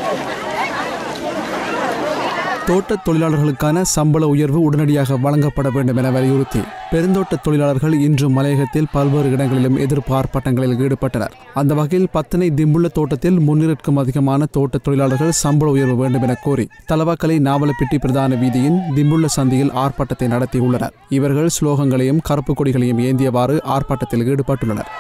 தோட்டத் தொழிலாளர்களுக்கான சம்பள உயர்வு உடனடியாக வழங்கப்பட வேண்டும் என வலியுறுத்தி பெருந்தோட்ட தொழிலாளர்கள் இன்று மலையகத்தில் பல்வேறு இடங்களிலும் எதிர்ப்பு ஆர்ப்பாட்டங்களில் ஈடுபட்டனர் அந்த வகையில் பத்தனை திம்புள்ள தோட்டத்தில் முன்னிற்கும் அதிகமான தோட்ட தொழிலாளர்கள் சம்பள உயர்வு வேண்டும் என கோரி தலவாக்கலை நாவலப்பிட்டி பிரதான வீதியின் திம்புள்ள சந்தியில் ஆர்ப்பாட்டத்தை நடத்தியுள்ளனர் இவர்கள் ஸ்லோகங்களையும் கருப்பு கொடிகளையும் ஏந்தியவாறு ஆர்ப்பாட்டத்தில் ஈடுபட்டுள்ளனர்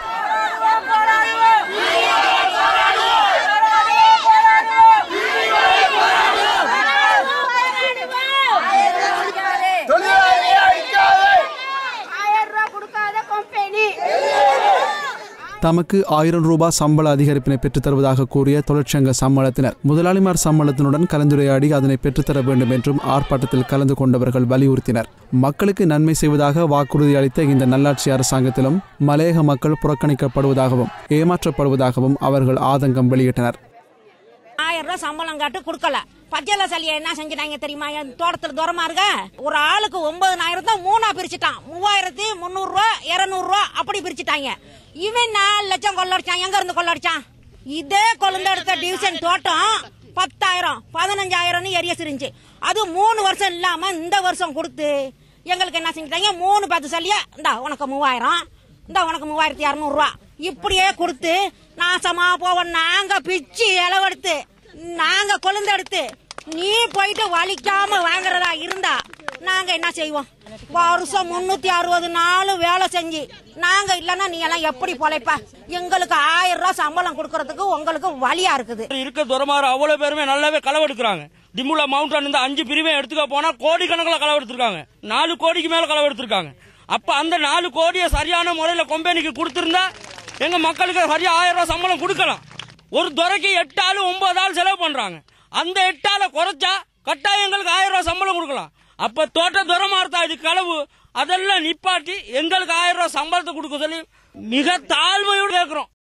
ஆயிரம் ரூபாய் கொடுக்காத கம்பெனி தமக்கு ஆயிரம் ரூபாய் சம்பள அதிகரிப்பினை பெற்றுத் தருவதாக கூறிய தொழிற்சங்க சம்மேளத்தினர் முதலாளிமார் சம்மேளத்தினுடன் கலந்துரையாடி அதனை பெற்றுத்தர வேண்டும் என்றும் ஆர்ப்பாட்டத்தில் கலந்து கொண்டவர்கள் வலியுறுத்தினர் மக்களுக்கு நன்மை செய்வதாக வாக்குறுதி அளித்த இந்த நல்லாட்சி அரசாங்கத்திலும் மலையக மக்கள் புறக்கணிக்கப்படுவதாகவும் ஏமாற்றப்படுவதாகவும் அவர்கள் ஆதங்கம் வெளியிட்டனர் ஆயிரம் ரூபாய் சம்பளம் காட்டு கொடுக்கல பச்சைல சலியை என்ன செஞ்சிட்டாங்க தெரியுமா என் தோட்டத்துல தூரமா இருக்க ஒரு ஆளுக்கு ஒன்பதுனாயிரம் தான் மூணா பிரிச்சுட்டான் மூவாயிரத்தி முந்நூறு ரூபா இருநூறு ரூபா அப்படி பிரிச்சுட்டாங்க இவன் நாலு லட்சம் கொள்ளடிச்சான் எங்க இருந்து கொள்ளடிச்சான் இதே கொழுந்து எடுத்த டிவிஷன் தோட்டம் பத்தாயிரம் பதினஞ்சாயிரம்னு எரியஸ் இருந்துச்சு அது மூணு வருஷம் இல்லாம இந்த வருஷம் கொடுத்து எங்களுக்கு என்ன செஞ்சுட்டாங்க மூணு பத்து சல்லியா இந்தா உனக்கு மூவாயிரம் இந்த உனக்கு மூவாயிரத்தி இரநூறுவா இப்படியே கொடுத்து நாசமா போவோம் நாங்க பிச்சு இளவெடுத்து நாங்க கொழுந்தெடுத்து நீ போயிட்டு வலிக்காம வாங்குறதா இருந்தா நாங்க என்ன செய்வோம் வருஷம் முன்னூத்தி அறுபது நாள் வேலை செஞ்சு நாங்க இல்லைன்னா நீ எல்லாம் எப்படி பொழைப்ப எங்களுக்கு ஆயிரம் ரூபாய் சம்பளம் கொடுக்கறதுக்கு உங்களுக்கு வழியா இருக்குது இருக்க துறமாறு அவ்வளவு பேருமே நல்லாவே களவெடுக்கிறாங்க திமுலா மவுண்டன் இந்த அஞ்சு பிரிவை எடுத்துக்க போனா கோடிக்கணக்கில் களவெடுத்திருக்காங்க நாலு கோடிக்கு மேல களவெடுத்திருக்காங்க அப்ப அந்த நாலு கோடியை சரியான முறையில கம்பெனிக்கு கொடுத்திருந்தா எங்க மக்களுக்கு சரியா ஆயிரம் ரூபாய் சம்பளம் கொடுக்கலாம் ஒரு துறைக்கு எட்டு ஆளு ஒன்பது ஆள் செலவு பண்றாங்க அந்த எட்டு ஆளை குறைச்சா கட்டாயம் எங்களுக்கு ஆயிரம் ரூபாய் சம்பளம் கொடுக்கலாம் அப்ப தோட்ட துறமாறுதா இது களவு அதெல்லாம் நிப்பாட்டி எங்களுக்கு ஆயிரம் ரூபாய் சம்பளத்தை கொடுக்க சொல்லி மிக தாழ்மையோடு கேட்கிறோம்